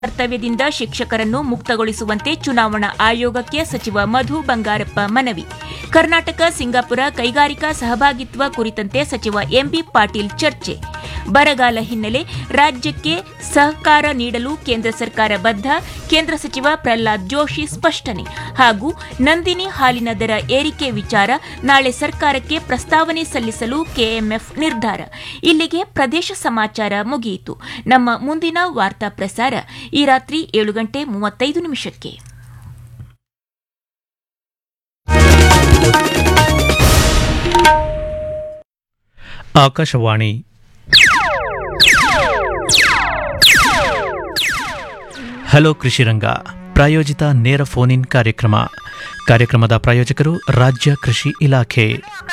ಕರ್ತವ್ಯದಿಂದ ಶಿಕ್ಷಕರನ್ನು ಮುಕ್ತಗೊಳಿಸುವಂತೆ ಚುನಾವಣಾ ಆಯೋಗಕ್ಕೆ ಸಚಿವ ಮಧು ಬಂಗಾರಪ್ಪ ಮನವಿ ಕರ್ನಾಟಕ ಸಿಂಗಾಪುರ ಕೈಗಾರಿಕಾ ಸಹಭಾಗಿತ್ವ ಕುರಿತಂತೆ ಸಚಿವ ಎಂಬಿ ಪಾಟೀಲ್ ಚರ್ಚೆ ಬರಗಾಲ ಹಿನ್ನೆಲೆ ರಾಜ್ಯಕ್ಕೆ ಸಹಕಾರ ನೀಡಲು ಕೇಂದ್ರ ಸರ್ಕಾರ ಬದ್ಧ ಕೇಂದ್ರ ಸಚಿವ ಪ್ರಹ್ಲಾದ್ ಜೋಶಿ ಸ್ಪಷ್ಟನೆ ಹಾಗೂ ನಂದಿನಿ ಹಾಲಿನ ದರ ಏರಿಕೆ ವಿಚಾರ ನಾಳೆ ಸರ್ಕಾರಕ್ಕೆ ಪ್ರಸ್ತಾವನೆ ಸಲ್ಲಿಸಲು ಕೆಎಂಎಫ್ ನಿರ್ಧಾರ ಇಲ್ಲಿಗೆ ಪ್ರದೇಶ ಸಮಾಚಾರ ಮುಗಿಯಿತು ನಮ್ಮ ಮುಂದಿನ ವಾರ್ತಾ ಪ್ರಸಾರ ಈ ರಾತ್ರಿ ಏಳು ಗಂಟೆ ಮೂವತ್ತೈದು ನಿಮಿಷಕ್ಕೆ ಆಕಾಶವಾಣಿ ಹಲೋ ಕೃಷಿರಂಗ ಪ್ರಾಯೋಜಿತ ನೇರ ಫೋನ್ ಇನ್ ಕಾರ್ಯಕ್ರಮ ಕಾರ್ಯಕ್ರಮದ ಪ್ರಾಯೋಜಕರು ರಾಜ್ಯ ಕೃಷಿ ಇಲಾಖೆ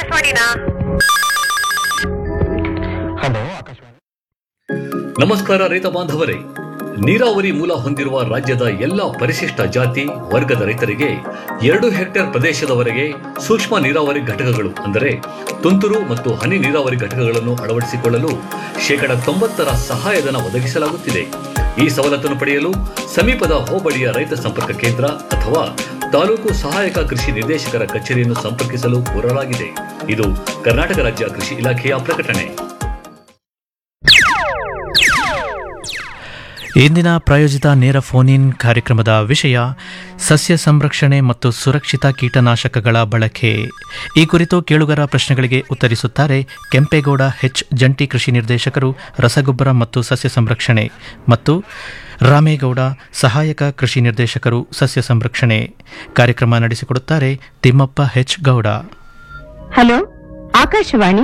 ನಮಸ್ಕಾರ ರೈತ ಬಾಂಧವರೇ ನೀರಾವರಿ ಮೂಲ ಹೊಂದಿರುವ ರಾಜ್ಯದ ಎಲ್ಲ ಪರಿಶಿಷ್ಟ ಜಾತಿ ವರ್ಗದ ರೈತರಿಗೆ ಎರಡು ಹೆಕ್ಟೇರ್ ಪ್ರದೇಶದವರೆಗೆ ಸೂಕ್ಷ್ಮ ನೀರಾವರಿ ಘಟಕಗಳು ಅಂದರೆ ತುಂತುರು ಮತ್ತು ಹನಿ ನೀರಾವರಿ ಘಟಕಗಳನ್ನು ಅಳವಡಿಸಿಕೊಳ್ಳಲು ಶೇಕಡ ತೊಂಬತ್ತರ ಸಹಾಯಧನ ಒದಗಿಸಲಾಗುತ್ತಿದೆ ಈ ಸವಲತ್ತನ್ನು ಪಡೆಯಲು ಸಮೀಪದ ಹೋಬಳಿಯ ರೈತ ಸಂಪರ್ಕ ಕೇಂದ್ರ ಅಥವಾ ತಾಲೂಕು ಸಹಾಯಕ ಕೃಷಿ ನಿರ್ದೇಶಕರ ಕಚೇರಿಯನ್ನು ಸಂಪರ್ಕಿಸಲು ಕೋರಲಾಗಿದೆ ಇದು ಕರ್ನಾಟಕ ರಾಜ್ಯ ಕೃಷಿ ಇಲಾಖೆಯ ಪ್ರಕಟಣೆ ಇಂದಿನ ಪ್ರಾಯೋಜಿತ ನೇರ ಫೋನ್ ಇನ್ ಕಾರ್ಯಕ್ರಮದ ವಿಷಯ ಸಸ್ಯ ಸಂರಕ್ಷಣೆ ಮತ್ತು ಸುರಕ್ಷಿತ ಕೀಟನಾಶಕಗಳ ಬಳಕೆ ಈ ಕುರಿತು ಕೇಳುಗರ ಪ್ರಶ್ನೆಗಳಿಗೆ ಉತ್ತರಿಸುತ್ತಾರೆ ಕೆಂಪೇಗೌಡ ಹೆಚ್ ಜಂಟಿ ಕೃಷಿ ನಿರ್ದೇಶಕರು ರಸಗೊಬ್ಬರ ಮತ್ತು ಸಸ್ಯ ಸಂರಕ್ಷಣೆ ಮತ್ತು ರಾಮೇಗೌಡ ಸಹಾಯಕ ಕೃಷಿ ನಿರ್ದೇಶಕರು ಸಸ್ಯ ಸಂರಕ್ಷಣೆ ಕಾರ್ಯಕ್ರಮ ನಡೆಸಿಕೊಡುತ್ತಾರೆ ತಿಮ್ಮಪ್ಪ ಹೆಚ್ ಗೌಡ ಹಲೋ ಆಕಾಶವಾಣಿ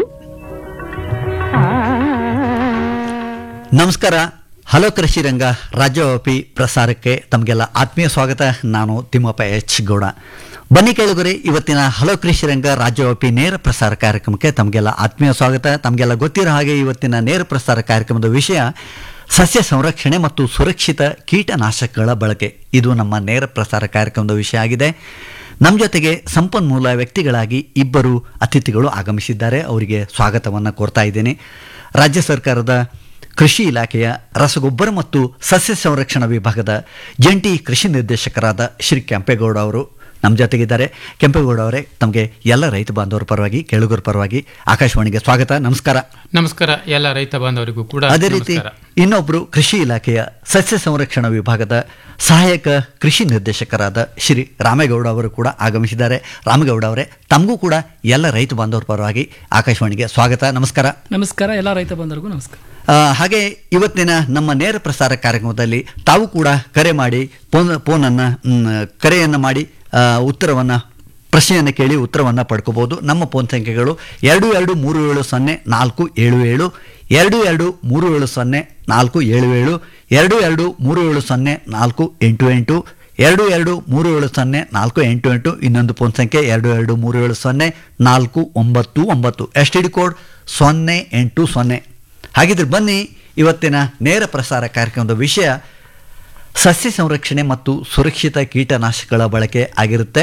ನಮಸ್ಕಾರ ಹಲೋ ಕೃಷಿ ರಂಗ ರಾಜ್ಯವ್ಯಾಪಿ ಪ್ರಸಾರಕ್ಕೆ ತಮಗೆಲ್ಲ ಆತ್ಮೀಯ ಸ್ವಾಗತ ನಾನು ತಿಮ್ಮಪ್ಪ ಎಚ್ ಗೌಡ ಬನ್ನಿ ಕೇಳುಗರೆ ಇವತ್ತಿನ ಹಲೋ ಕೃಷಿ ರಂಗ ರಾಜ್ಯವ್ಯಾಪಿ ನೇರ ಪ್ರಸಾರ ಕಾರ್ಯಕ್ರಮಕ್ಕೆ ತಮಗೆಲ್ಲ ಆತ್ಮೀಯ ಸ್ವಾಗತ ತಮಗೆಲ್ಲ ಗೊತ್ತಿರೋ ಹಾಗೆ ಇವತ್ತಿನ ನೇರ ಪ್ರಸಾರ ಕಾರ್ಯಕ್ರಮದ ವಿಷಯ ಸಸ್ಯ ಸಂರಕ್ಷಣೆ ಮತ್ತು ಸುರಕ್ಷಿತ ಕೀಟನಾಶಕಗಳ ಬಳಕೆ ಇದು ನಮ್ಮ ನೇರ ಪ್ರಸಾರ ಕಾರ್ಯಕ್ರಮದ ವಿಷಯ ಆಗಿದೆ ನಮ್ಮ ಜೊತೆಗೆ ಸಂಪನ್ಮೂಲ ವ್ಯಕ್ತಿಗಳಾಗಿ ಇಬ್ಬರು ಅತಿಥಿಗಳು ಆಗಮಿಸಿದ್ದಾರೆ ಅವರಿಗೆ ಸ್ವಾಗತವನ್ನು ಕೋರ್ತಾ ಇದ್ದೇನೆ ರಾಜ್ಯ ಸರ್ಕಾರದ ಕೃಷಿ ಇಲಾಖೆಯ ರಸಗೊಬ್ಬರ ಮತ್ತು ಸಸ್ಯ ಸಂರಕ್ಷಣಾ ವಿಭಾಗದ ಜಂಟಿ ಕೃಷಿ ನಿರ್ದೇಶಕರಾದ ಶ್ರೀ ಕೆಂಪೇಗೌಡ ಅವರು ನಮ್ಮ ಜೊತೆಗಿದ್ದಾರೆ ಕೆಂಪೇಗೌಡ ಅವರೇ ತಮಗೆ ಎಲ್ಲ ರೈತ ಬಾಂಧವರ ಪರವಾಗಿ ಕೇಳುಗರ ಪರವಾಗಿ ಆಕಾಶವಾಣಿಗೆ ಸ್ವಾಗತ ನಮಸ್ಕಾರ ನಮಸ್ಕಾರ ಎಲ್ಲ ರೈತ ಬಾಂಧವರಿಗೂ ಕೂಡ ಅದೇ ರೀತಿ ನಮಸ್ಕಾರ. ಇನ್ನೊಬ್ಬರು ಕೃಷಿ ಇಲಾಖೆಯ ಸಸ್ಯ ಸಂರಕ್ಷಣಾ ವಿಭಾಗದ ಸಹಾಯಕ ಕೃಷಿ ನಿರ್ದೇಶಕರಾದ ಶ್ರೀ ರಾಮೇಗೌಡ ಅವರು ಕೂಡ ಆಗಮಿಸಿದ್ದಾರೆ ರಾಮೇಗೌಡ ಅವರೇ ತಮಗೂ ಕೂಡ ಎಲ್ಲ ರೈತ ಬಾಂಧವರ ಪರವಾಗಿ ಆಕಾಶವಾಣಿಗೆ ಸ್ವಾಗತ ನಮಸ್ಕಾರ ನಮಸ್ಕಾರ ಎಲ್ಲ ರೈತ ಬಂಧುರಿಗೂ ನಮಸ್ಕಾರ ಆ, ಹಾಗೆ ಇವತ್ತಿನ ನಮ್ಮ ನೇರ ಪ್ರಸಾರ ಕಾರ್ಯಕ್ರಮದಲ್ಲಿ ತಾವು ಕೂಡ ಕರೆ ಮಾಡಿ ಫೋನ್ ಫೋನನ್ನು ಕರೆಯನ್ನು ಮಾಡಿ ಆ, ಉತ್ತರವನ್ನು ಪ್ರಶ್ನೆಯನ್ನು ಕೇಳಿ ಉತ್ತರವನ್ನು ಪಡ್ಕೋಬೋದು ನಮ್ಮ ಫೋನ್ ಸಂಖ್ಯೆಗಳು ಎರಡು ಎರಡು ಮೂರು ಏಳು ಸೊನ್ನೆ ನಾಲ್ಕು ಏಳು ಏಳು ಎರಡು ಎರಡು ಮೂರು ಏಳು ಸೊನ್ನೆ ನಾಲ್ಕು ಏಳು ಏಳು ಎರಡು ಎರಡು ಮೂರು ಏಳು ಸೊನ್ನೆ ನಾಲ್ಕು ಎಂಟು ಎಂಟು ಎರಡು ಎರಡು ಮೂರು ಏಳು ಸೊನ್ನೆ ನಾಲ್ಕು ಎಂಟು ಎಂಟು ಇನ್ನೊಂದು ಫೋನ್ ಸಂಖ್ಯೆ ಎರಡು ಎರಡು ಮೂರು ಏಳು ಸೊನ್ನೆ ನಾಲ್ಕು ಒಂಬತ್ತು ಒಂಬತ್ತು ಎಸ್ ಟಿ ಡಿ ಕೋಡ್ ಸೊನ್ನೆ ಎಂಟು ಸೊನ್ನೆ ಹಾಗಿದ್ರೆ ಬನ್ನಿ ಇವತ್ತಿನ ನೇರ ಪ್ರಸಾರ ಕಾರ್ಯಕ್ರಮದ ವಿಷಯ ಸಸ್ಯ ಸಂರಕ್ಷಣೆ ಮತ್ತು ಸುರಕ್ಷಿತ ಕೀಟನಾಶಕಗಳ ಬಳಕೆ ಆಗಿರುತ್ತೆ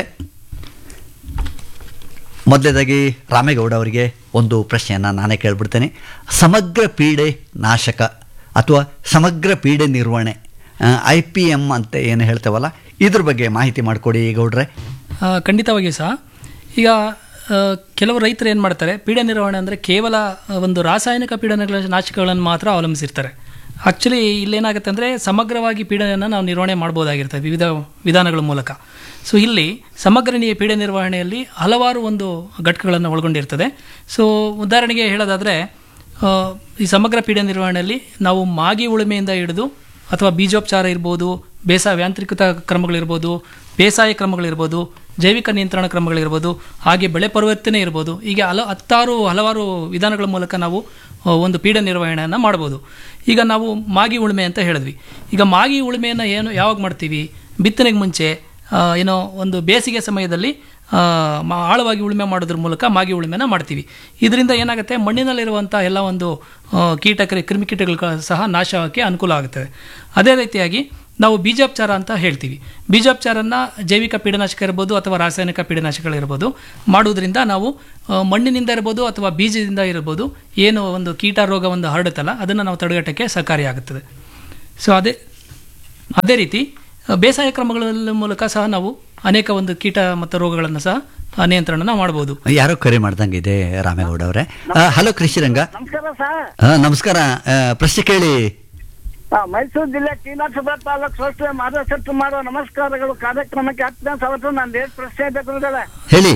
ಮೊದಲೇದಾಗಿ ರಾಮೇಗೌಡ ಅವರಿಗೆ ಒಂದು ಪ್ರಶ್ನೆಯನ್ನು ನಾನೇ ಕೇಳ್ಬಿಡ್ತೇನೆ ಸಮಗ್ರ ಪೀಡೆ ನಾಶಕ ಅಥವಾ ಸಮಗ್ರ ಪೀಡೆ ನಿರ್ವಹಣೆ ಐ ಪಿ ಎಮ್ ಅಂತ ಏನು ಹೇಳ್ತೇವಲ್ಲ ಇದ್ರ ಬಗ್ಗೆ ಮಾಹಿತಿ ಮಾಡಿಕೊಡಿ ಗೌಡ್ರೆ ಆ, ಖಂಡಿತವಾಗಿಯೂ ಸಹ ಈಗ ಆ, ಕೆಲವು ರೈತರು ಏನು ಮಾಡ್ತಾರೆ ಪೀಡೆ ನಿರ್ವಹಣೆ ಅಂದರೆ ಕೇವಲ ಆ, ಒಂದು ರಾಸಾಯನಿಕ ಪೀಡನಗಳ ನಾಶಕಗಳನ್ನು ಮಾತ್ರ ಅವಲಂಬಿಸಿರ್ತಾರೆ ಆ್ಯಕ್ಚುಲಿ ಇಲ್ಲೇನಾಗುತ್ತೆ ಅಂದರೆ ಸಮಗ್ರವಾಗಿ ಪೀಡೆಯನ್ನು ನಾವು ನಿರ್ವಹಣೆ ಮಾಡ್ಬೋದಾಗಿರ್ತದೆ ವಿವಿಧ ವಿಧಾನಗಳ ಮೂಲಕ ಸೊ ಇಲ್ಲಿ ಸಮಗ್ರ ನಿ- ಪೀಡೆ ನಿರ್ವಹಣೆಯಲ್ಲಿ ಹಲವಾರು ಒಂದು ಘಟಕಗಳನ್ನು ಒಳಗೊಂಡಿರ್ತದೆ ಸೊ ಉದಾಹರಣೆಗೆ ಹೇಳೋದಾದರೆ ಆ, ಈ ಸಮಗ್ರ ಪೀಡೆ ನಿರ್ವಹಣೆಯಲ್ಲಿ ನಾವು ಮಾಗಿ ಉಳುಮೆಯಿಂದ ಹಿಡಿದು ಅಥವಾ ಬೀಜೋಪಚಾರ ಇರ್ಬೋದು ಬೇಸಾಯ ಯಾಂತ್ರಿಕತ ಕ್ರಮಗಳಿರ್ಬೋದು ಬೇಸಾಯ ಕ್ರಮಗಳಿರ್ಬೋದು ಜೈವಿಕ ನಿಯಂತ್ರಣ ಕ್ರಮಗಳಿರ್ಬೋದು ಹಾಗೆ ಬೆಳೆ ಪರಿವರ್ತನೆ ಇರ್ಬೋದು ಹೀಗೆ ಹಲ ಹತ್ತಾರು ಹಲವಾರು ವಿಧಾನಗಳ ಮೂಲಕ ನಾವು ಆ, ಒಂದು ಪೀಡೆ ನಿರ್ವಹಣೆಯನ್ನು ಮಾಡ್ಬೋದು ಈಗ ನಾವು ಮಾಗಿ ಉಳುಮೆ ಅಂತ ಹೇಳಿದ್ವಿ ಈಗ ಮಾಗಿ ಉಳುಮೆಯನ್ನು ಏನು ಯಾವಾಗ ಮಾಡ್ತೀವಿ ಬಿತ್ತನೆಗೆ ಮುಂಚೆ ಆ, ಏನೋ ಒಂದು ಬೇಸಿಗೆ ಸಮಯದಲ್ಲಿ ಆ, ಮ- ಆಳವಾಗಿ ಉಳುಮೆ ಮಾಡೋದ್ರ ಮೂಲಕ ಮಾಗಿ ಉಳುಮೆನ ಮಾಡ್ತೀವಿ ಇದರಿಂದ ಏನಾಗುತ್ತೆ ಮಣ್ಣಿನಲ್ಲಿರುವಂಥ ಎಲ್ಲ ಒಂದು ಆ, ಕೀಟಕ ಕ್ರಿಮಿಕೀಟಗಳು ಸಹ ನಾಶಕ್ಕೆ ಅನುಕೂಲ ಆಗುತ್ತದೆ ಅದೇ ರೀತಿಯಾಗಿ ನಾವು ಬೀಜೋಪಚಾರ ಅಂತ ಹೇಳ್ತೀವಿ ಬೀಜೋಪಚಾರನ ಜೈವಿಕ ಪೀಡನಾಶಕ ಇರ್ಬೋದು ಅಥವಾ ರಾಸಾಯನಿಕ ಪೀಡನಾಶಕಗಳಿರ್ಬೋದು ಮಾಡೋದ್ರಿಂದ ನಾವು ಆ, ಮಣ್ಣಿನಿಂದ ಇರ್ಬೋದು ಅಥವಾ ಬೀಜದಿಂದ ಇರ್ಬೋದು ಏನು ಒಂದು ಕೀಟ ರೋಗ ಒಂದು ಹರಡುತ್ತಲ್ಲ ಅದನ್ನು ನಾವು ತಡೆಗಟ್ಟಕ್ಕೆ ಸಹಕಾರಿಯಾಗುತ್ತದೆ ಸೊ ಅದೇ ಅದೇ ರೀತಿ ಆ, ಬೇಸಾಯ ಕ್ರಮಗಳ ಮೂಲಕ ಸಹ ನಾವು ಅನೇಕ ಒಂದು ಕೀಟ ಮತ್ತು ರೋಗಗಳನ್ನು ಸಹ ಆ, ನಿಯಂತ್ರಣ ಮಾಡಬಹುದು ಯಾರೋ ಕರೆ ಮಾಡ್ದಂಗಿದೆ ರಾಮೇಗೌಡ ಅವರೇ ಹಲೋ ಕೃಷಿರಂಗ ನಮಸ್ಕಾರ ಸರ್ ಆ, ನಮಸ್ಕಾರ ಆ, ಪ್ರಶ್ನೆ ಕೇಳಿ ಆ, ಮೈಸೂರು ಜಿಲ್ಲೆ ಶ್ರೀನಿವಾಸಪುರ ತಾಲೂಕು ಸಂಸ್ಥೆ ಮಾರ್ಗದರ್ಶನ ಮಾಡುವ ನಮಸ್ಕಾರಗಳು ಕಾರ್ಯಕ್ರಮಕ್ಕೆ ಹತ್ತನೇ ಸಾವಿರ ನಾನು ಎರಡು ಪ್ರಶ್ನೆ ಇದೆ ಗುರುಗಳೇ ಹೇಳಿ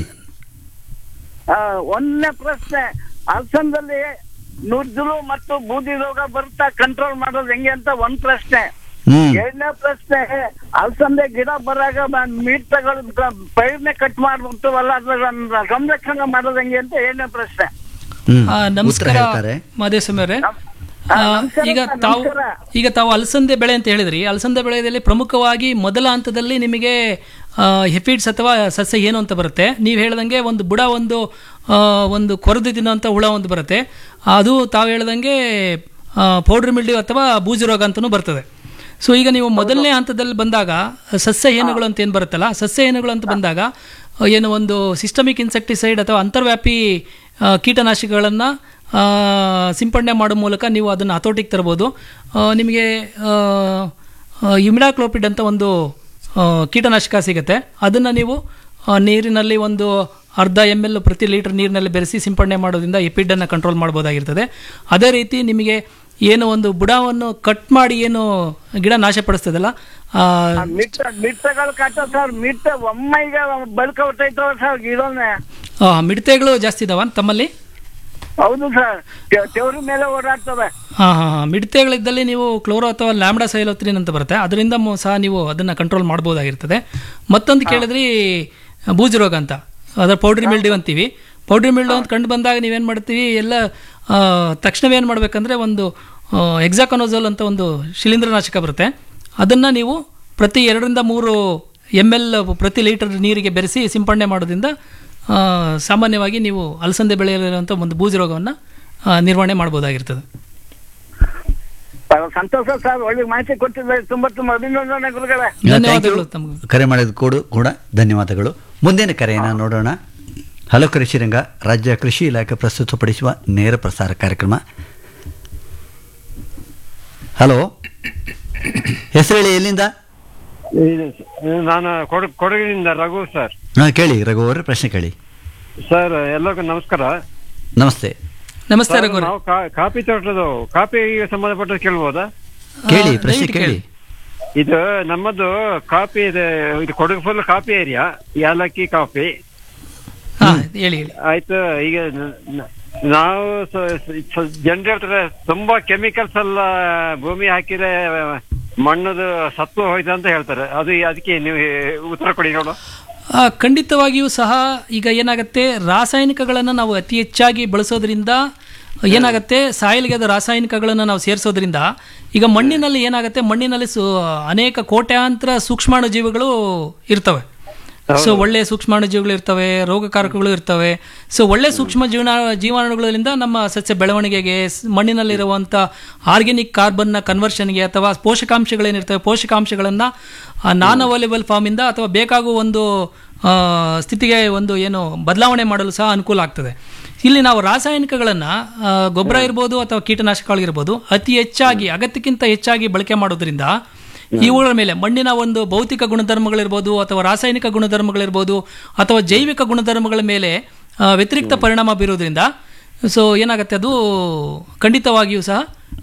ಆ, ಒಂದನೇ ಪ್ರಶ್ನೆ ಅಲ್ಸಂದಲ್ಲಿ ನುಜ್ಜಲು ಮತ್ತು ಬೂದಿ ರೋಗ ಬರುತ್ತಾ ಕಂಟ್ರೋಲ್ ಮಾಡೋದು ಹೆಂಗೆ ಅಂತ ಒಂದ್ ಪ್ರಶ್ನೆ ಹ್ಮ್ ಎರಡನೇ ಪ್ರಶ್ನೆ ಅಲ್ಸಂದೆ ಗಿಡ ಬರಾಗ ಮೀಟ್ ತಗೊಳ್ ಪೈರ್ನೆ ಕಟ್ ಮಾಡ್ಬಿಡ್ತೀವಲ್ಲ ಅದ್ರ ಸಂರಕ್ಷಣೆ ಮಾಡೋದು ಹೆಂಗೆ ಅಂತ ಎರಡನೇ ಪ್ರಶ್ನೆ ಹ್ಮ್ ಆ, ಉತ್ತರ ನಮಸ್ಕಾರ ಹೇಳ್ತಾರೆ ಮಾದೇಸ್ವಾಮಿ ಅವರೇ ಆ, ಆ, ನಮಸ್ಕಾರ ಈಗ ಸರ್, ತಾವು ನಮಸ್ಕಾರ. ಈಗ ತಾವು ಅಲಸಂದೆ ಬೆಳೆ ಅಂತ ಹೇಳಿದ್ರಿ ಅಲಸಂದೆ ಬೆಳೆಯಲ್ಲಿ ಪ್ರಮುಖವಾಗಿ ಮೊದಲ ಹಂತದಲ್ಲಿ ನಿಮಗೆ ಹೆಫಿಡ್ಸ್ ಅಥವಾ ಸಸ್ಯ ಏನು ಅಂತ ಬರುತ್ತೆ ನೀವು ಹೇಳ್ದಂಗೆ ಒಂದು ಬುಡ ಒಂದು ಆ, ಒಂದು ಕೊರೆದು ತಿನ್ನುವಂಥ ಹುಳ ಒಂದು ಬರುತ್ತೆ ಅದು ತಾವು ಹೇಳ್ದಂಗೆ ಪೌಡ್ರ್ ಮಿಲ್ಡ್ಯೂ ಅಥವಾ ಬೂಜು ರೋಗ ಅಂತಲೂ ಬರ್ತದೆ ಸೊ ಈಗ ನೀವು ಮೊದಲನೇ ಹಂತದಲ್ಲಿ ಬಂದಾಗ ಸಸ್ಯ ಹೇನುಗಳು ಅಂತ ಏನು ಬರುತ್ತಲ್ಲ ಸಸ್ಯ ಹೇನುಗಳು ಅಂತ ಬಂದಾಗ ಆ, ಏನು ಒಂದು ಸಿಸ್ಟಮಿಕ್ ಇನ್ಸೆಕ್ಟಿಸೈಡ್ ಅಥವಾ ಅಂತರ್ವ್ಯಾಪಿ ಆ, ಕೀಟನಾಶಕಗಳನ್ನು ಸಿಂಪಡಣೆ ಮಾಡೋ ಮೂಲಕ ನೀವು ಅದನ್ನು ಹತೋಟಿಗೆ ತರ್ಬೋದು ಆ, ನಿಮಗೆ ಇಮಿಡಾಕ್ಲೋಪಿಡ್ ಅಂತ ಒಂದು ಆ, ಕೀಟನಾಶಕ ಸಿಗುತ್ತೆ ಅದನ್ನು ನೀವು ಆ, ನೀರಿನಲ್ಲಿ ಒಂದು ಅರ್ಧ ಎಮ್ ಎಲ್ ಪ್ರತಿ ಲೀಟರ್ ನೀರಿನಲ್ಲಿ ಬೆರೆಸಿ ಸಿಂಪಡಣೆ ಮಾಡೋದ್ರಿಂದ ಎಪಿಡನ್ನು ಕಂಟ್ರೋಲ್ ಮಾಡ್ಬೋದಾಗಿರ್ತದೆ ಅದೇ ರೀತಿ ನಿಮಗೆ ಏನು ಒಂದು ಬುಡವನ್ನು ಕಟ್ ಮಾಡಿ ಏನು ಗಿಡ ನಾಶಪಡಿಸ್ತದಲ್ಲ ಆ, ಮಿಟ್ಟ ಮಿಟ್ಟಗಳು ಕಾಟ ಸರ್ ಮಿಟ್ಟ ಒಮ್ಮೆ ಈಗ ಬಳ್ಕ ಹೊಟ್ಟೈತವ ಸರ್ ಗಿಡನೇ ಆ, ಮಿಡತೆಗಳು ಜಾಸ್ತಿ ಇದಾವ ತಮ್ಮಲ್ಲಿ ಹೌದು ಸರ್ ತೆವ್ರ ಮೇಲೆ ಓಡಾಡ್ತವೆ ಹಾಂ ಹಾಂ ಹಾಂ ಮಿಡತೆಗಳಿದ್ದಲ್ಲಿ ನೀವು ಕ್ಲೋರೋ ಅಥವಾ ಲ್ಯಾಂಬ್ಡಾ ಸೈಲೋತ್ರಿನ್ ಅಂತ ಬರುತ್ತೆ ಅದರಿಂದ ಮು- ಸಹ ನೀವು ಅದನ್ನು ಕಂಟ್ರೋಲ್ ಮಾಡ್ಬೋದಾಗಿರ್ತದೆ ಮತ್ತೊಂದು ಕೇಳಿದ್ರಿ ಬೂಜು ರೋಗ ಅಂತ ಅದರ ಪೌಡ್ರಿ ಮಿಲ್ಡ್ಯೂ ಅಂತೀವಿ ಪೌಡ್ರಿ ಮಿಲ್ಡ್ಯೂ ಅಂತ ಕಂಡು ಬಂದಾಗ ನೀವೇನು ಮಾಡ್ತೀವಿ ಎಲ್ಲ ಆ, ತಕ್ಷಣವೇ ಏನು ಮಾಡಬೇಕಂದ್ರೆ ಒಂದು ಎಕ್ಸಾಕನೋಸೋಲ್ ಅಂತ ಒಂದು ಶಿಲೀಂಧ್ರನಾಶಕ ಬರುತ್ತೆ ಅದನ್ನು ನೀವು ಪ್ರತಿ ಎರಡರಿಂದ ಮೂರು ಎಮ್ ಎಲ್ ಪ್ರತಿ ಲೀಟರ್ ನೀರಿಗೆ ಬೆರೆಸಿ ಸಿಂಪಡಣೆ ಮಾಡೋದ್ರಿಂದ ಆ, ಸಾಮಾನ್ಯವಾಗಿ ನೀವು ಅಲಸಂದೆ ಬೆಳೆಯಲಿರುವಂಥ ಒಂದು ಬೂಜು ರೋಗವನ್ನು ನಿರ್ವಹಣೆ ಮಾಡ್ಬೋದಾಗಿರ್ತದೆ ಸಂತೋಷ ಸರ್ ಒಳ್ಳೆ ಮಾಹಿತಿ ಕೊಟ್ಟಿದ್ದಾರೆ ತುಂಬಾ ತುಂಬಾ ಅಭಿನಂದನೆ ಗುರುಗಳೇ ಧನ್ಯವಾದಗಳು ತಮಗೆ ಕರೆ ಮಾಡಿದ ಕೂಡ ಕೂಡ ಧನ್ಯವಾದಗಳು ಮುಂದಿನ ಕರೆಯನ್ನು ನೋಡೋಣ ಹಲೋ ಕೃಷಿರಂಗ ರಾಜ್ಯ ಕೃಷಿ ಇಲಾಖೆ ಪ್ರಸ್ತುತಪಡಿಸುವ ನೇರ ಪ್ರಸಾರ ಕಾರ್ಯಕ್ರಮ ಹಲೋ ಹೆಸರು ಹೇಳಿ ಎಲ್ಲಿಂದ ನಾನು ಕೊಡ ಕೊಡಗಿನಿಂದ ರಘು ಸರ್ ಹಾಂ ಕೇಳಿ ರಘು ಅವರೇ ಪ್ರಶ್ನೆ ಕೇಳಿ ಸರ್ ಎಲ್ಲರಿಗೂ ನಮಸ್ಕಾರ ನಮಸ್ತೆ ನಮಸ್ತೆ ಸರ್, ರಘುವರೆ. ನಾವು ಕಾ- ಕಾಫಿ ತೋಟದ್ದು ಕಾಫಿಗೆ ಸಂಬಂಧಪಟ್ಟದ್ದು ಕೇಳ್ಬೋದಾ ಕೇಳಿ ಆ, ಪ್ರಶ್ನೆ ದಯವಿಟ್ಟು ಕೇಳಿ ಇದು ನಮ್ಮದು ಕಾಫಿ ಇದೆ ಇದು ಕೊಡಗು ಫುಲ್ ಕಾಫಿ ಏರಿಯಾ ಯಾಲಕ್ಕಿ ಕಾಫಿ ಹಾ ಹೇಳಿ ಹೇಳಿ ಆಯ್ತು ಈಗ ನ- ನ- ನಾವು ಜನರು ಹೇಳ್ತಾರೆ ತುಂಬಾ ಕೆಮಿಕಲ್ಸ್ ಎಲ್ಲ ಭೂಮಿ ಹಾಕಿದ್ರೆ ಮಣ್ಣದು ಸತ್ವ ಹೋಯ್ತು ಅಂತ ಹೇಳ್ತಾರೆ ಅದು ಅದಕ್ಕೆ ನೀವು ಉತ್ತರ ಕೊಡಿ ನೋಡು ಆ, ಖಂಡಿತವಾಗಿಯೂ ಸಹ ಈಗ ಏನಾಗುತ್ತೆ ರಾಸಾಯನಿಕಗಳನ್ನು ನಾವು ಅತಿ ಹೆಚ್ಚಾಗಿ ಬಳಸೋದ್ರಿಂದ ಏನಾಗುತ್ತೆ ಸಾಯಿಲ್ಗೆ ಅದು ರಾಸಾಯನಿಕಗಳನ್ನು ನಾವು ಸೇರಿಸೋದ್ರಿಂದ ಈಗ ಮಣ್ಣಿನಲ್ಲಿ ಏನಾಗುತ್ತೆ ಮಣ್ಣಿನಲ್ಲಿ ಸು ಅನೇಕ ಕೋಟ್ಯಾಂತರ ಸೂಕ್ಷ್ಮಾಣು ಜೀವಿಗಳು ಇರ್ತವೆ ಸೊ ಒಳ್ಳೆ ಸೂಕ್ಷ್ಮಾಣು ಜೀವಿಗಳು ಇರ್ತವೆ ರೋಗಕಾರಕಗಳು ಇರ್ತವೆ ಸೊ ಒಳ್ಳೆ ಸೂಕ್ಷ್ಮ ಜೀವನ ಜೀವಾಣುಗಳಿಂದ ನಮ್ಮ ಸಸ್ಯ ಬೆಳವಣಿಗೆಗೆ ಸ್- ಮಣ್ಣಿನಲ್ಲಿರುವಂಥ ಆರ್ಗ್ಯಾನಿಕ್ ಕಾರ್ಬನ್ನ ಕನ್ವರ್ಷನ್ಗೆ ಅಥವಾ ಪೋಷಕಾಂಶಗಳೇನಿರ್ತವೆ ಪೋಷಕಾಂಶಗಳನ್ನು ನಾನ್ ಅವೈಲೇಬಲ್ ಫಾರ್ಮಿಂದ ಅಥವಾ ಬೇಕಾಗುವ ಒಂದು ಆ, ಸ್ಥಿತಿಗೆ ಒಂದು ಏನು ಬದಲಾವಣೆ ಮಾಡಲು ಸಹ ಅನುಕೂಲ ಆಗ್ತದೆ ಇಲ್ಲಿ ನಾವು ರಾಸಾಯನಿಕಗಳನ್ನು ಗೊಬ್ಬರ ಇರ್ಬೋದು ಅಥವಾ ಕೀಟನಾಶಕಗಳಿರ್ಬೋದು ಅತಿ ಹೆಚ್ಚಾಗಿ ಅಗತ್ಯಕ್ಕಿಂತ ಹೆಚ್ಚಾಗಿ ಬಳಕೆ ಮಾಡೋದ್ರಿಂದ ಇವುಗಳ ಮೇಲೆ ಮಣ್ಣಿನ ಒಂದು ಭೌತಿಕ ಗುಣಧರ್ಮಗಳಿರ್ಬೋದು ಅಥವಾ ರಾಸಾಯನಿಕ ಗುಣಧರ್ಮಗಳಿರ್ಬೋದು ಅಥವಾ ಜೈವಿಕ ಗುಣಧರ್ಮಗಳ ಮೇಲೆ ಆ, ವ್ಯತಿರಿಕ್ತ ಪರಿಣಾಮ ಬೀರೋದ್ರಿಂದ ಸೊ ಏನಾಗುತ್ತೆ ಅದು ಖಂಡಿತವಾಗಿಯೂ ಸಹ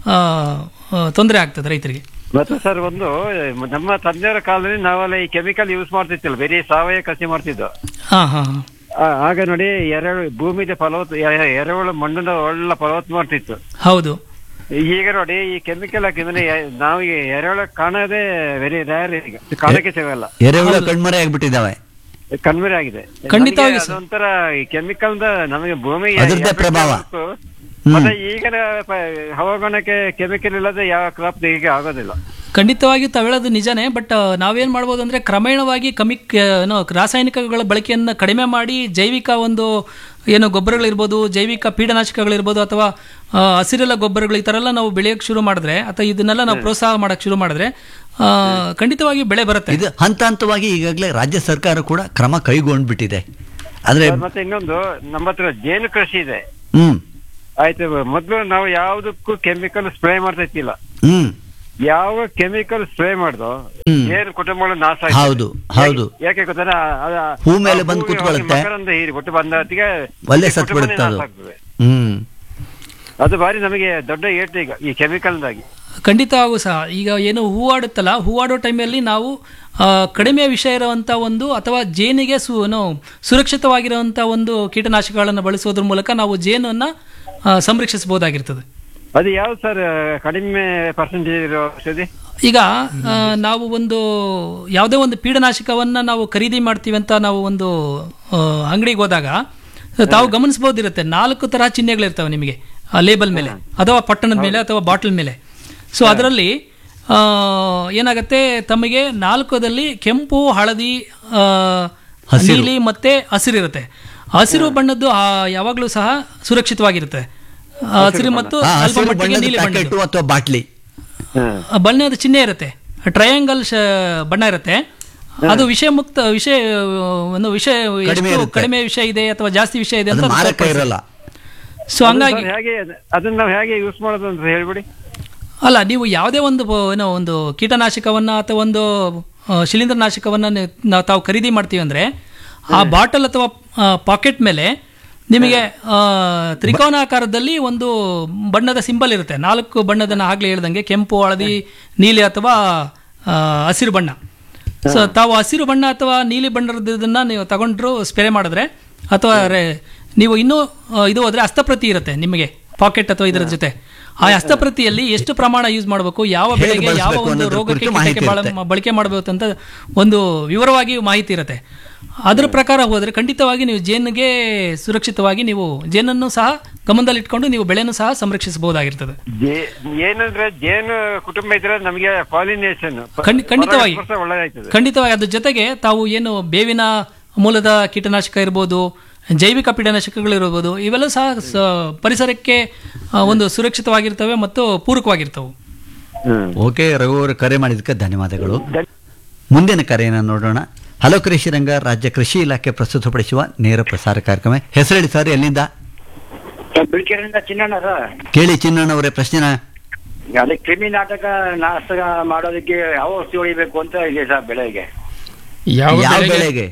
ತೊಂದರೆ ಆಗ್ತದೆ ರೈತರಿಗೆ ಮತ್ತೆ ಸರ್ ಒಂದು ನಮ್ಮ ತಂದೆಯವರ ಕಾಲದಲ್ಲಿ ನಾವೆಲ್ಲ ಈ ಕೆಮಿಕಲ್ ಯೂಸ್ ಮಾಡ್ತಿತ್ತಿಲ್ಲ ಬರೀ ಸಾವಯವ ಕೃಷಿ ಮಾಡ್ತಿದ್ದು ಹಾಂ ಹಾಂ ಹಾಂ ಆ- ಆಗ ನೋಡಿ ಎರೆಹುಳು ಭೂಮಿದ ಫಲವತ್ ಎ- ಎರೆಹುಳು ಮಣ್ಣಿನ ಒಳ್ಳೆ ಫಲವತ್ ಮಾಡ್ತಿತ್ತು ಹೌದು ಈಗ ನೋಡಿ ಈ ಕೆಮಿಕಲ್ ಹಾಕಿದ್ರೆ ಎ- ನಾವು ಈ ಎರೆಹುಳ ಕಾಣೋದೇ ವೆರಿ ರೇರ್ ಈಗ ಕಾಣಕ್ಕೆ ಸಿಗಲ್ಲ ಎರೆಹುಳ ಕಣ್ಮರೆ ಆಗ್ಬಿಟ್ಟಿದ್ದಾವೆ ಕಣ್ಮರೆ ಆಗಿದೆ ಖಂಡಿತವಾಗಿ ನಮ್ಗೆ ಸರ್. ಅದೊಂಥರ ಈ ಕೆಮಿಕಲ್ ನಮಗೆ ಭೂಮಿ ಅದ್ರದ್ದೇ ಪ್ರಭಾವ. ಮತ್ತೆ ಈಗಿನ ಪ- ಹವಾಮಾನಕ್ಕೆ ಕೆಮಿಕಲ್ ಇಲ್ಲದೆ ಯಾವ ಕ್ರಾಪ್ ಈಗ ಆಗೋದಿಲ್ಲ ಖಂಡಿತವಾಗಿಯೂ ತಾವು ಹೇಳೋದು ನಿಜನೇ ಬಟ್ ನಾವೇನು ಮಾಡ್ಬೋದು ಅಂದರೆ ಕ್ರಮೇಣವಾಗಿ ಕಮ್ಮಿ ಏನೋ ರಾಸಾಯನಿಕಗಳ ಬಳಕೆಯನ್ನು ಕಡಿಮೆ ಮಾಡಿ ಜೈವಿಕ ಒಂದು ಏನು ಗೊಬ್ಬರಗಳಿರ್ಬೋದು ಜೈವಿಕ ಪೀಡನಾಶಕಗಳಿರ್ಬೋದು ಅಥವಾ ಆ, ಹಸಿರೆಲ್ಲ ಗೊಬ್ಬರಗಳು ಈ ಥರ ಎಲ್ಲ ನಾವು ಬೆಳೆಯೋಕ್ಕೆ ಶುರು ಮಾಡಿದ್ರೆ ಅಥವಾ ಇದನ್ನೆಲ್ಲ ನಾವು ಪ್ರೋತ್ಸಾಹ ಮಾಡೋಕ್ಕೆ ಶುರು ಮಾಡಿದ್ರೆ ಆ, ಖಂಡಿತವಾಗಿಯೂ ಬೆಳೆ ಬರುತ್ತೆ ಇದು ಹಂತ ಹಂತವಾಗಿ ಈಗಾಗಲೇ ರಾಜ್ಯ ಸರ್ಕಾರ ಕೂಡ ಕ್ರಮ ಕೈಗೊಂಡ್ಬಿಟ್ಟಿದೆ ಆದ್ರೆ ಮತ್ತೆ ಇನ್ನೊಂದು ನಮ್ಮ ಹತ್ರ ಜೇನು ಕೃಷಿ ಇದೆ ಹ್ಮ್ ಆಯ್ತು ಮೊದ್ಲು ನಾವು ಯಾವ್ದಕ್ಕೂ ಕೆಮಿಕಲ್ ಸ್ಪ್ರೇ ಮಾಡ್ತಾ ಇತ್ತಿಲ್ಲ ಹ್ಮ್ ಯಾವ ಕೆಮಿಕಲ್ ಸ್ಪ್ರೇ ಮಾಡ್ದೋ ಹ್ಮ್. ಏನು ಕುಟುಂಬಗಳು ನಾಶ ಆಯ್ತದೆ. ಹೌದು, ಹೌದು. ಯಾಕೆ- ಯಾಕೆ ಗೊತ್ತಾ ಅದ- ಹೂ ಮೇಲೆ ಆ ಬಂದು ಹೂವಿಗೆ ಕೂತ್ಕೊಳ್ಳುತ್ತೆ. ಮಕರಂದ ಹೀರಿ ಬಿಟ್ಟು ಬಂದ ಹೊತ್ತಿಗೆ ಒಳ್ಳೆ ಈ ಸತ್ ಕುಟುಂಬನೇ ಬಿಡುತ್ತೆ ಅದು ನಾಶ ಆಗ್ತದೆ. ಹ್ಮ್ ಅದು ಬಾರಿ ನಮಗೆ ದೊಡ್ಡ ಏಟು ಈಗ ಈ ಕೆಮಿಕಲ್ದಾಗಿ ಖಂಡಿತವಾಗೂ ಸಹ ಈಗ ಏನು ಹೂವಾಡುತ್ತಲ್ಲ ಹೂವಾಡೋ ಟೈಮಲ್ಲಿ ನಾವು ಆ, ಕಡಿಮೆ ವಿಷ ಇರುವಂಥ ಒಂದು ಅಥವಾ ಜೇನಿಗೆ ಸು ಏನು ಸುರಕ್ಷಿತವಾಗಿರುವಂಥ ಒಂದು ಕೀಟನಾಶಕಗಳನ್ನು ಬಳಸೋದ್ರ ಮೂಲಕ ನಾವು ಜೇನನ್ನು ಆ, ಸಂರಕ್ಷಿಸಬಹುದಾಗಿರ್ತದೆ ಅದು ಯಾವ್ದು ಸರ್ ಕಡಿಮೆ ಪರ್ಸೆಂಟೇಜ್ ಇರೋ ಔಷಧಿ ಈಗ ಆ, ನಾವು ಒಂದು ಯಾವುದೇ ಒಂದು ಪೀಡನಾಶಕವನ್ನ ನಾವು ಖರೀದಿ ಮಾಡ್ತೀವಿ ಅಂತ ನಾವು ಒಂದು ಅಂಗಡಿಗೆ ಹೋದಾಗ ತಾವು ಗಮನಿಸಬಹುದಿರುತ್ತೆ ನಾಲ್ಕು ತರಹ ಚಿಹ್ನೆಗಳಿರ್ತವೆ ನಿಮಗೆ ಆ ಲೇಬಲ್ ಮೇಲೆ ಅಥವಾ ಪಟ್ಟಣದ ಮೇಲೆ ಅಥವಾ ಬಾಟಲ್ ಮೇಲೆ ಸೊ ಅದರಲ್ಲಿ ಆ, ಏನಾಗತ್ತೆ ತಮಗೆ ನಾಲ್ಕದಲ್ಲಿ ಕೆಂಪು ಹಳದಿ ಆ, ನೀಲಿ ಮತ್ತೆ ಹಸಿರಿರುತ್ತೆ ಹಸಿರು ಬಣ್ಣದ್ದು ಆ, ಯಾವಾಗಲೂ ಸಹ ಸುರಕ್ಷಿತವಾಗಿರುತ್ತೆ ಆ, ಹಸಿರು ಮತ್ತು ಆ, ಸ್ವಲ್ಪ ಹಸಿರು ಮಟ್ಟಿಗೆ ಬಣ್ಣದ ನೀಲಿ ಬಣ್ಣದ್ದು ಪ್ಯಾಕೆಟ್ ಅಥವಾ ಬಾಟ್ಲಿ ಆ ಬಣ್ಣದ ಚಿಹ್ನೆ ಇರುತ್ತೆ ಟ್ರಯಾಂಗಲ್ ಬಣ್ಣ ಇರುತ್ತೆ ಅದು ವಿಷಯ ಮುಕ್ತ ವಿಷಯ ಒಂದು ವಿಷಯ ಕಡಿಮೆ ಎಷ್ಟು ಇರುತ್ತೆ. ಕಡಿಮೆ ವಿಷಯ ಇದೆ ಅಥವಾ ಜಾಸ್ತಿ ವಿಷಯ ಇದೆ ಅದು ಅಂತ ಮಾರಕ ತೋರ್ಪಡಿಸುತ್ತೆ. ಇರಲ್ಲ ಸೊ ಹಂಗಾಗಿ ಅದು ಸರ್ ಹೇಗೆ ಅದನ್ನ ನಾವು ಹೇಗೆ ಯೂಸ್ ಮಾಡೋದು ಅಂತ ಹೇಳ್ಬಿಡಿ ಅಲ್ಲ ನೀವು ಯಾವುದೇ ಒಂದು ಬ- ಏನೋ ಒಂದು ಕೀಟನಾಶಕವನ್ನ ಅಥವಾ ಒಂದು ಆ, ಶಿಲೀಂಧ್ರನಾಶಕವನ್ನ ನೆ- ನಾವು ತಾವು ಖರೀದಿ ಮಾಡ್ತೀವಿ ಅಂದ್ರೆ ಆ ಬಾಟಲ್ ಅಥವಾ ಪಾಕೆಟ್ ಮೇಲೆ ನಿಮಗೆ ಆ, ತ್ರಿಕೋನಾಕಾರದಲ್ಲಿ ಒಂದು ಬಣ್ಣದ ಸಿಂಬಲ್ ಇರುತ್ತೆ ನಾಲ್ಕು ಬಣ್ಣದನ್ನ ಆಗ್ಲೇ ಹೇಳ್ದಂಗೆ ಕೆಂಪು ಹಳದಿ ನೀಲಿ ಅಥವಾ ಆ, ಹಸಿರು ಬಣ್ಣ ಸೊ ತಾವು ಹಸಿರು ಬಣ್ಣ ಅಥವಾ ನೀಲಿ ಬಣ್ಣದನ್ನ ನೀವು ತಗೊಂಡ್ರು ಸ್ಪ್ರೇ ಮಾಡಿದ್ರೆ ಅಥವಾ ರೇ- ನೀವು ಇನ್ನೂ ಆ, ಇದು ಹೋದ್ರೆ ಹಸ್ತಪ್ರತಿ ಇರುತ್ತೆ ನಿಮಗೆ ಪಾಕೆಟ್ ಅಥವಾ ಇದರ ಜೊತೆ ಆ ಹಸ್ತಪ್ರತಿಯಲ್ಲಿ ಎಷ್ಟು ಪ್ರಮಾಣ ಯೂಸ್ ಮಾಡಬೇಕು ಯಾವ ಹೇಗೆ ಬೆಳೆಗೆ ಯಾವ ಬಳಸ್ಬೇಕು ಒಂದು ಅನ್ನೋದ್ರ ರೋಗಕ್ಕೆ ಕುರಿತು ಮಾಹಿತಿ ಕೀಟಕ್ಕೆ ಬಾಳ- ಇರುತ್ತೆ. ಬಳಕೆ ಮಾಡಬೇಕು ಅಂತ ಒಂದು ವಿವರವಾಗಿ ಮಾಹಿತಿ ಇರುತ್ತೆ ಅದ್ರ ಪ್ರಕಾರ ಹೋದ್ರೆ ಖಂಡಿತವಾಗಿ ನೀವು ಜೇನಿಗೆ ಸುರಕ್ಷಿತವಾಗಿ ನೀವು ಜೇನನ್ನು ಸಹ ಗಮನದಲ್ಲಿಟ್ಕೊಂಡು ನೀವು ಬೆಳೆಯನ್ನು ಸಹ ಸಂರಕ್ಷಿಸಬಹುದಾಗಿರ್ತದೆ ಜೇ- ಏನಂದ್ರೆ ಜೇನು ಕುಟುಂಬ ಇದ್ರೆ ನಮಗೆ ಪಾಲಿನೇಷನ್ ಖಂಡಿ- ಖಂಡಿತವಾಗಿ ಒಳ್ಳೆದಾಯ್ತದೆ ಖಂಡಿತವಾಗಿ ಅದ್ರ ಜೊತೆಗೆ ತಾವು ಏನು ಬೇವಿನ ಮೂಲದ ಕೀಟನಾಶಕ ಇರ್ಬೋದು ಜೈವಿಕ ಕೀಟನಾಶಕಗಳಿರ್ಬೋದು ಇವೆಲ್ಲ ಸಹ ಸ- ಪರಿಸರಕ್ಕೆ ಆ, ಒಂದು ಸುರಕ್ಷಿತವಾಗಿರ್ತವೆ ಮತ್ತು ಪೂರಕವಾಗಿರ್ತವೆ ಓಕೆ ರಘು ಅವರು ಕರೆ ಮಾಡಿದ್ದಕ್ಕೆ ಧನ್ಯವಾದಗಳು ಮುಂದಿನ ಕರೆಯನ್ನು ನೋಡೋಣ ಹಲೋ ಕೃಷಿ ರಂಗ ರಾಜ್ಯ ಕೃಷಿ ಇಲಾಖೆ ಪ್ರಸ್ತುತಪಡಿಸುವ ನೇರ ಪ್ರಸಾರ ಕಾರ್ಯಕ್ರಮ ಹೆಸರೇಳಿ ಸರ್ ಎಲ್ಲಿಂದ ಬಿಳಿಕೆರೆಯಿಂದ ಚಿನ್ನಣ್ಣ ಸರ್ ಕೇಳಿ ಚಿನ್ನಣ್ಣವರೇ ಪ್ರಶ್ನೆನ ಅದೇ ಕ್ರಿಮಿ ನಾಟಕ ನಾಶ ಮಾಡೋದಕ್ಕೆ ಯಾವ ಔಷಧಿ ಹೊಡಿಬೇಕು ಅಂತ ಇದೆ ಸರ್ ಬೆಳೆಗೆ ಯಾವ ಯಾವ ಬೆಳೆಗೆ ಬೆಳೆಗೆ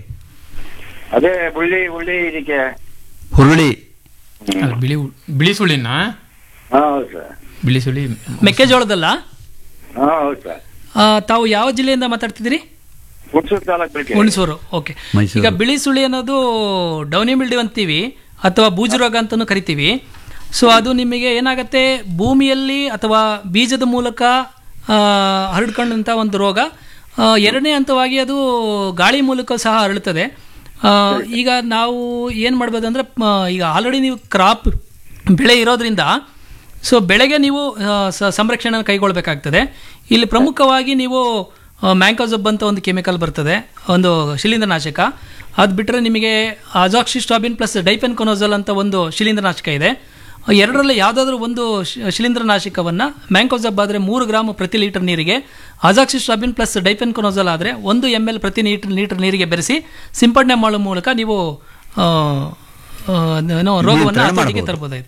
ಅದೇ ಉಳ್ಳಿ ಉಳ್ಳಿ ಇದಕ್ಕೆ ಹುರುಳಿ ಅಲ್ಲ, ಬಿಳಿ ಉ- ಬಿಳಿ ಸುಳಿನ ಹಾ ಹೌದು ಸರ್ ಬಿಳಿ ಸುಳಿ ಮೆಕ್ಕೆಜೋಳದಲ್ಲ ಹಾ ಹೌದು ಸರ್ ಆ, ತಾವು ಯಾವ ಜಿಲ್ಲೆಯಿಂದ ಮಾತಾಡ್ತಿದ್ದೀರಿ ಹುಣಸೂರು ತಾಲೂಕು ಬಿಳಿಕೆರೆ ಹುಣಸೂರು ಓಕೆ ಮೈಸೂರು. ಈಗ ಬಿಳಿ ಸುಳಿ ಅನ್ನೋದು ಡೌನಿ ಮಿಲ್ಡಿ ಅಂತೀವಿ ಅಥವಾ ಬೂಜು ರೋಗ ಅಂತಲೂ ಕರಿತೀವಿ ಸೊ ಅದು ನಿಮಗೆ ಏನಾಗುತ್ತೆ ಭೂಮಿಯಲ್ಲಿ ಅಥವಾ ಬೀಜದ ಮೂಲಕ ಆ, ಹರಡ್ಕೊಂಡಂಥ ಒಂದು ರೋಗ ಆ, ಎರಡನೇ ಹಂತವಾಗಿ ಅದು ಗಾಳಿ ಮೂಲಕ ಸಹ ಹರಡುತ್ತದೆ ಆ, ಈಗ ನಾವು ಏನು ಮಾಡ್ಬೋದು ಅಂದರೆ ಈಗ ಆಲ್ರೆಡಿ ನೀವು ಕ್ರಾಪ್ ಬೆಳೆ ಇರೋದ್ರಿಂದ ಸೊ ಬೆಳೆಗೆ ನೀವು ಆ, ಸ- ಸಂರಕ್ಷಣೆ ಕೈಗೊಳ್ಳಬೇಕಾಗ್ತದೆ ಇಲ್ಲಿ ಪ್ರಮುಖವಾಗಿ ನೀವು ಮ್ಯಾಂಕೋಸಬ್ ಅಂತ ಒಂದು ಕೆಮಿಕಲ್ ಬರ್ತದೆ ಒಂದು ಶಿಲೀಂಧ್ರನಾಶಕ ಅದು ಬಿಟ್ಟರೆ ನಿಮಗೆ ಅಜಾಕ್ಸಿಸ್ಟಾಬಿನ್ ಪ್ಲಸ್ ಡೈಪೆನ್ ಕೊನೋಸಲ್ ಅಂತ ಒಂದು ಶಿಲೀಂಧ್ರನಾಶಕ ಇದೆ ಎರಡರಲ್ಲಿ ಯಾವುದಾದ್ರೂ ಒಂದು ಶಿ- ಶಿಲೀಂಧ್ರನಾಶಕವನ್ನು ಮ್ಯಾಂಕೋಸಬ್ ಆದರೆ ಮೂರು ಗ್ರಾಮ್ ಪ್ರತಿ ಲೀಟರ್ ನೀರಿಗೆ ಅಜಾಕ್ಸಿಸ್ಟಾಬಿನ್ ಪ್ಲಸ್ ಡೈಪೆನ್ ಕೊನೋಸಲ್ ಆದರೆ ಒಂದು ಎಮ್ ಎಲ್ ಪ್ರತಿ ಲೀಟರ್ ಲೀಟರ್ ನೀರಿಗೆ ಬೆರೆಸಿ ಸಿಂಪಡಣೆ ಮಾಡುವ ಮೂಲಕ ನೀವು ಆ, ಆ, ಏನೋ ರೋಗವನ್ನು ನಿಯಂತ್ರಣ ಹತೋಟಿಗೆ ಮಾಡ್ಬೋದು. ತರಬಹುದಾಗಿದೆ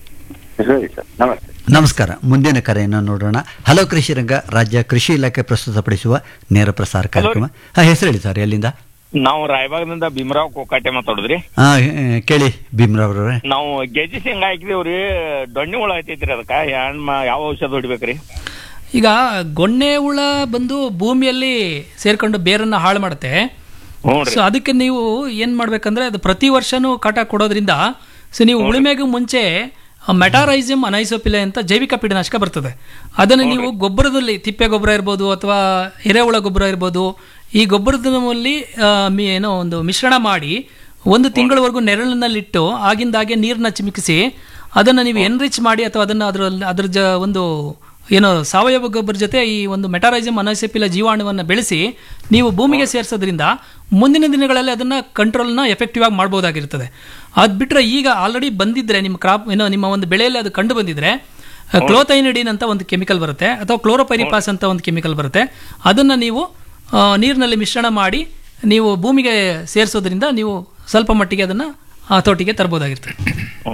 ಸರಿ ಸರ್ ನಮಸ್ತೆ ನಮಸ್ಕಾರ ಮುಂದಿನ ಕರೆಯನ್ನು ನೋಡೋಣ ಹಲೋ ಕೃಷಿ ರಂಗ ರಾಜ್ಯ ಕೃಷಿ ಇಲಾಖೆ ಪ್ರಸ್ತುತಪಡಿಸುವ ನೇರ ಪ್ರಸಾರ ಕಾರ್ಯಕ್ರಮ ಹಾ ಹೆಸರು ಹೇಳಿ ಸರ್ ಎಲ್ಲಿಂದ ನಾವು ರಾಯಬಾಗದಿಂದ ಭೀಮರಾವ್ ಕೋಕಾಟೆ ಮಾತಾಡುದ್ರಿ ಹಾ ಕೇಳಿ ಭೀಮ್ರಾವ್ರವ್ರೆ ನಾವು ಗೆಜ್ಜಿ ಶೇಂಗಾ ಹಾಕಿದೇವ್ರಿ ದೊಣ್ಣೆ ಹುಳ ಐತೈತ್ರಿ ಅದಕ್ಕ ಹೆಣ್ ಯಾವ ಔಷಧ ಹೊಡಿಬೇಕ್ರಿ ಈಗ ಗೊಣ್ಣೆ ಹುಳ ಬಂದು ಭೂಮಿಯಲ್ಲಿ ಸೇರ್ಕೊಂಡು ಬೇರನ್ನ ಹಾಳು ಮಾಡುತ್ತೆ ಹ್ಞೂನ್ರಿ. ಸೊ ಅದಕ್ಕೆ ನೀವು ಏನ್ ಮಾಡ್ಬೇಕಂದ್ರೆ ಅದು ಪ್ರತಿ ವರ್ಷನೂ ಕಾಟ ಕೊಡೋದ್ರಿಂದ ಸೊ ನೀವು ಉಳುಮೆಗೂ ಮುಂಚೆ ಮೆಟಾರೈಸಮ್ ಅನೈಸೋಪಿಲೆ ಅಂತ ಜೈವಿಕ ಪೀಡನಾಶಕ ಬರ್ತದೆ ಅದನ್ನು ನೀವು ಗೊಬ್ಬರದಲ್ಲಿ ತಿಪ್ಪೆ ಗೊಬ್ಬರ ಇರ್ಬೋದು ಅಥವಾ ಎರೆಹುಳ ಗೊಬ್ಬರ ಇರ್ಬೋದು ಈ ಗೊಬ್ಬರದಲ್ಲಿ ಏನೋ ಒಂದು ಮಿಶ್ರಣ ಮಾಡಿ ಒಂದು ತಿಂಗಳವರೆಗೂ ನೆರಳಿನಲ್ಲಿಟ್ಟು ಆಗಿಂದಾಗೆ ನೀರನ್ನ ಚಿಮುಕಿಸಿ ಅದನ್ನು ನೀವು ಎನ್ರಿಚ್ ಮಾಡಿ ಅಥವಾ ಅದನ್ನು ಅದರಲ್ಲಿ ಅದ್ರ ಜ ಒಂದು ಏನೋ ಸಾವಯವ ಗೊಬ್ಬರ ಜೊತೆ ಈ ಒಂದು ಮೆಟಾರೈಸಮ್ ಅನೈಸೆಪಿಲ ಜೀವಾಣುವನ್ನು ಬೆಳೆಸಿ ನೀವು ಭೂಮಿಗೆ ಸೇರಿಸೋದ್ರಿಂದ ಮುಂದಿನ ದಿನಗಳಲ್ಲಿ ಅದನ್ನು ಕಂಟ್ರೋಲ್ನ ಎಫೆಕ್ಟಿವ್ ಆಗಿ ಮಾಡ್ಬೋದಾಗಿರ್ತದೆ ಅದು ಬಿಟ್ಟರೆ ಈಗ ಆಲ್ರೆಡಿ ಬಂದಿದ್ರೆ ನಿಮ್ಮ ಕ್ರಾಪ್ ಏನೋ ನಿಮ್ಮ ಒಂದು ಬೆಳೆಯಲ್ಲಿ ಅದು ಕಂಡು ಬಂದಿದ್ರೆ ಕ್ಲೋಥೈನಿಡಿನ್ ಅಂತ ಒಂದು ಕೆಮಿಕಲ್ ಬರುತ್ತೆ ಅಥವಾ ಕ್ಲೋರೋಪೈರಿಪಾಸ್ ಅಂತ ಒಂದು ಕೆಮಿಕಲ್ ಬರುತ್ತೆ ಅದನ್ನು ನೀವು ಆ, ನೀರಿನಲ್ಲಿ ಮಿಶ್ರಣ ಮಾಡಿ ನೀವು ಭೂಮಿಗೆ ಸೇರಿಸೋದ್ರಿಂದ ನೀವು ಸ್ವಲ್ಪ ಮಟ್ಟಿಗೆ ಅದನ್ನು ಹತೋಟಿಗೆ ತರಬಹುದಾಗಿರ್ತದೆ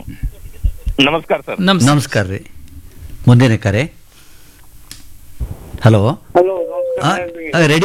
ನಮಸ್ಕಾರ ಸರ್ ನಮಸ್ತೆ ನಮಸ್ಕಾರ ರೀ ಮುಂದಿನ ಕರೆ ಹಲೋ ಹಲೋ ನಮಸ್ಕಾರ ರೆಡಿ